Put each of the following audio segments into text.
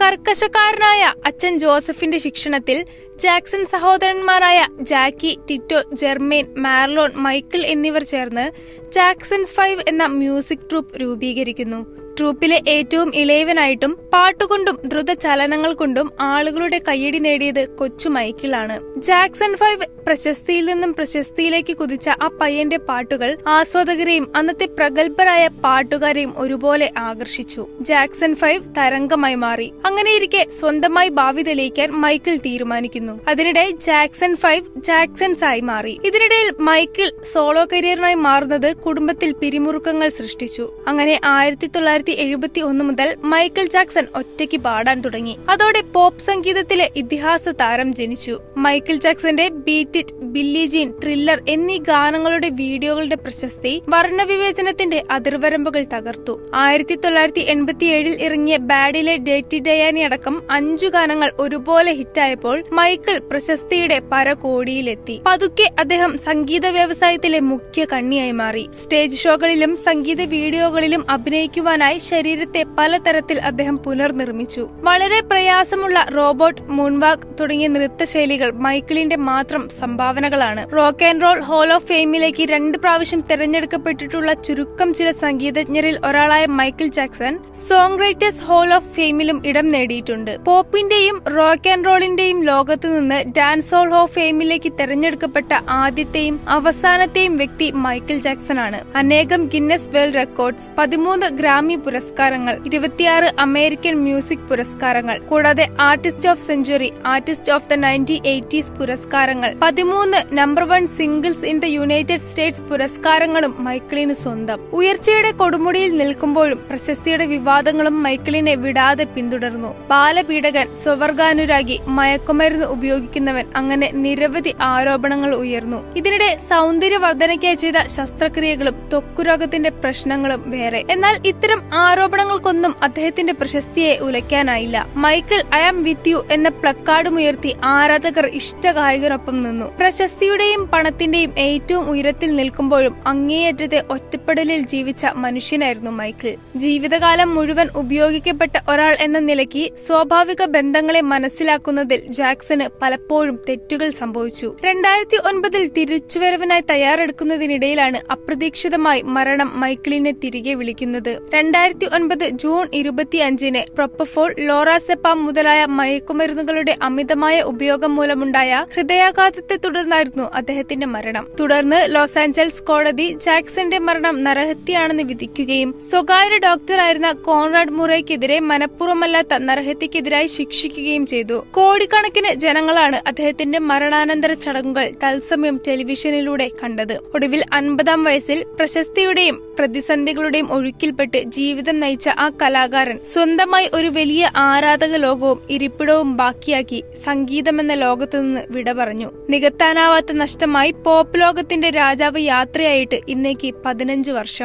കർക്കശക്കാരനായ അച്ഛൻ ജോസഫിന്റെ ശിക്ഷണത്തിൽ ജാക്സൺ സഹോദരന്മാരായ Jackie Tito Jermaine Marlon Michael എന്നിവർ ചേർന്ന് ജാക്സൺസ് ഫൈവ് എന്ന മ്യൂസിക് ട്രൂപ്പ് രൂപീകരിക്കുന്നു ട്രൂപ്പിലെ ഏറ്റവും ഇളയവനായിട്ടും പാട്ടുകൊണ്ടും ദ്രുത ചലനങ്ങൾ കൊണ്ടും ആളുകളുടെ കയ്യടി നേടിയത് കൊച്ചു മൈക്കിളാണ് ജാക്സൺ ഫൈവ് പ്രശസ്തിയിൽ നിന്നും പ്രശസ്തിയിലേക്ക് കുതിച്ച ആ പയ്യന്റെ പാട്ടുകൾ ആസ്വാദകരെയും അന്നത്തെ പ്രഗത്ഭരായ പാട്ടുകാരെയും ഒരുപോലെ ആകർഷിച്ചു ജാക്സൺ ഫൈവ് തരംഗമായി മാറി അങ്ങനെയിരിക്കെ സ്വന്തമായി ഭാവി തെളിയിക്കാൻ മൈക്കിൾ തീരുമാനിക്കുന്നു അതിനിടെ ജാക്സൺ ഫൈവ് ജാക്സൺസ് ആയി മാറി ഇതിനിടയിൽ മൈക്കിൾ സോളോ കരിയറിനായി മാറുന്നത് കുടുംബത്തിൽ പിരിമുറുക്കങ്ങൾ സൃഷ്ടിച്ചു അങ്ങനെ ആയിരത്തി തൊള്ളായിരത്തി എഴുപത്തി ഒന്ന് മുതൽ മൈക്കിൾ ജാക്സൺ ഒറ്റയ്ക്ക് പാടാൻ തുടങ്ങി അതോടെ പോപ്പ് സംഗീതത്തിലെ ഇതിഹാസ താരം ജനിച്ചു മൈക്കിൾ ജാക്സന്റെ beat it Billie Jean Thriller എന്നീ ഗാനങ്ങളുടെ വീഡിയോകളുടെ പ്രശസ്തി വർണ്ണവിവേചനത്തിന്റെ അതിർവരമ്പുകൾ തകർത്തു ആയിരത്തി തൊള്ളായിരത്തി എൺപത്തി ഏഴിൽ ഇറങ്ങിയ ബാഡിലെ ഡേറ്റി ഡയാനി അടക്കം അഞ്ചു ഗാനങ്ങൾ ഒരുപോലെ ഹിറ്റായപ്പോൾ മൈക്കിൾ പ്രശസ്തിയുടെ പരകോടിയിലെത്തി പതുക്കെ അദ്ദേഹം സംഗീത വ്യവസായത്തിലെ മുഖ്യ കണ്ണിയായി മാറി സ്റ്റേജ് ഷോകളിലും സംഗീത വീഡിയോകളിലും അഭിനയിക്കുവാനായി ശരീരത്തെ പലതരത്തിൽ അദ്ദേഹം പുനർനിർമ്മിച്ചു വളരെ പ്രയാസമുള്ള റോബോട്ട് മൂൺവാക്ക് തുടങ്ങിയ നൃത്തശൈലികൾ മൈക്കിളിന്റെ മാത്രം സംഭാവനകളാണ് rock and roll hall of ഫെയിമിലേക്ക് രണ്ട് പ്രാവശ്യം തെരഞ്ഞെടുക്കപ്പെട്ടിട്ടുള്ള ചുരുക്കം ചില സംഗീതജ്ഞരിൽ ഒരാളായ Michael Jackson songwriters hall of ഫെയിമിലും ഇടം നേടിയിട്ടുണ്ട് പോപ്പിന്റെയും റോക്ക് ആൻഡ് റോളിന്റെയും ലോകത്തു നിന്ന് ഡാൻസ് ഹോൾ ഓഫ് ഫെയിമിലേക്ക് തെരഞ്ഞെടുക്കപ്പെട്ട ആദ്യത്തെയും അവസാനത്തെയും വ്യക്തി മൈക്കിൾ ജാക്സൺ ആണ് അനേകം ഗിന്നസ് വേൾഡ് റെക്കോർഡ്സ് പതിമൂന്ന് ഗ്രാമി പുരസ്കാരങ്ങൾ ഇരുപത്തിയാറ് അമേരിക്കൻ മ്യൂസിക് പുരസ്കാരങ്ങൾ കൂടാതെ artist of century artist of the nineteen eighties പുരസ്കാരങ്ങൾ പതിമൂന്ന് number one singles in the United States പുരസ്കാരങ്ങളും മൈക്കിളിന് സ്വന്തം ഉയർച്ചയുടെ കൊടുമുടിയിൽ നിൽക്കുമ്പോഴും പ്രശസ്തിയുടെ വിവാദങ്ങളും മൈക്കിളിനെ വിടാതെ പിന്തുടർന്നു ബാലപീഡകൻ സ്വവർഗാനുരാഗി മയക്കുമരുന്ന് ഉപയോഗിക്കുന്നവൻ അങ്ങനെ നിരവധി ആരോപണങ്ങൾ ഉയർന്നു ഇതിനിടെ സൗന്ദര്യവർദ്ധനയ്ക്കായി ചെയ്ത ശസ്ത്രക്രിയകളും ത്വക്കുരോഗത്തിന്റെ പ്രശ്നങ്ങളും വേറെ എന്നാൽ ഇത്തരം ആരോപണങ്ങൾക്കൊന്നും അദ്ദേഹത്തിന്റെ പ്രശസ്തിയെ ഉലയ്ക്കാനായില്ല Michael I am with you എന്ന പ്ലക്കാർഡുമുയർത്തി ആരാധകർ ഇഷ്ടഗായകനൊപ്പം നിന്നു പ്രശസ്തിയുടെയും പണത്തിന്റെയും ഏറ്റവും ഉയരത്തിൽ നിൽക്കുമ്പോഴും അങ്ങേയറ്റത്തെ ഒറ്റപ്പെടലിൽ ജീവിച്ച മനുഷ്യനായിരുന്നു മൈക്കിൾ ജീവിതകാലം മുഴുവൻ ഉപയോഗിക്കപ്പെട്ട ഒരാൾ എന്ന നിലയ്ക്ക് സ്വാഭാവിക ബന്ധങ്ങളെ മനസ്സിലാക്കുന്നതിൽ ജാക്സന് പലപ്പോഴും തെറ്റുകൾ സംഭവിച്ചു രണ്ടായിരത്തി ഒൻപതിൽ തിരിച്ചുവരവിനായി തയ്യാറെടുക്കുന്നതിനിടയിലാണ് അപ്രതീക്ഷിതമായി മരണം മൈക്കിളിനെ തിരികെ വിളിക്കുന്നത് രണ്ടായിരത്തി ഒൻപത് ജൂൺ ഇരുപത്തിയഞ്ചിന് പ്രൊപ്പഫോൾ ലോറാസെപ്പാം മുതലായ മയക്കുമരുന്നുകളുടെ അമിതമായ ഉപയോഗം മൂലമുണ്ടായ ഹൃദയാഘാതത്തെ തുടർന്നായിരുന്നു അദ്ദേഹത്തിന്റെ മരണം തുടർന്ന് ലോസ് ആഞ്ചൽസ് കോടതി ജാക്സന്റെ മരണം നരഹത്യയാണെന്ന് വിധിക്കുകയും സ്വകാര്യ ഡോക്ടറായിരുന്ന കോൺറാഡ് മുറയ്ക്കെതിരെ മനഃപൂർവ്വമല്ലാത്ത നരഹത്യക്കെതിരായി ശിക്ഷിക്കുകയും ചെയ്തു കോടിക്കണക്കിന് ജനങ്ങളാണ് അദ്ദേഹത്തിന്റെ മരണാനന്തര ചടങ്ങുകൾ തത്സമയം ടെലിവിഷനിലൂടെ കണ്ടത് ഒടുവിൽ അൻപതാം വയസ്സിൽ പ്രശസ്തിയുടെയും പ്രതിസന്ധികളുടെയും ഒഴുക്കിൽപ്പെട്ട് ജീവിതം നയിച്ച ആ കലാകാരൻ സ്വന്തമായി ഒരു വലിയ ആരാധക ലോകവും ഇരിപ്പിടവും ബാക്കിയാക്കി സംഗീതമെന്ന ലോകത്തു നിന്ന് വിട പറഞ്ഞു നികത്താനാവാത്ത നഷ്ടമായി പോപ്പ് ലോകത്തിന്റെ രാജാവ് യാത്രയായിട്ട് ഇന്നേക്ക് പതിനഞ്ച് വർഷം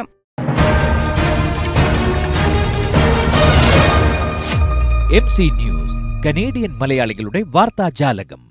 എം സി ന്യൂസ് കനേഡിയൻ മലയാളികളുടെ വാർത്താജാലകം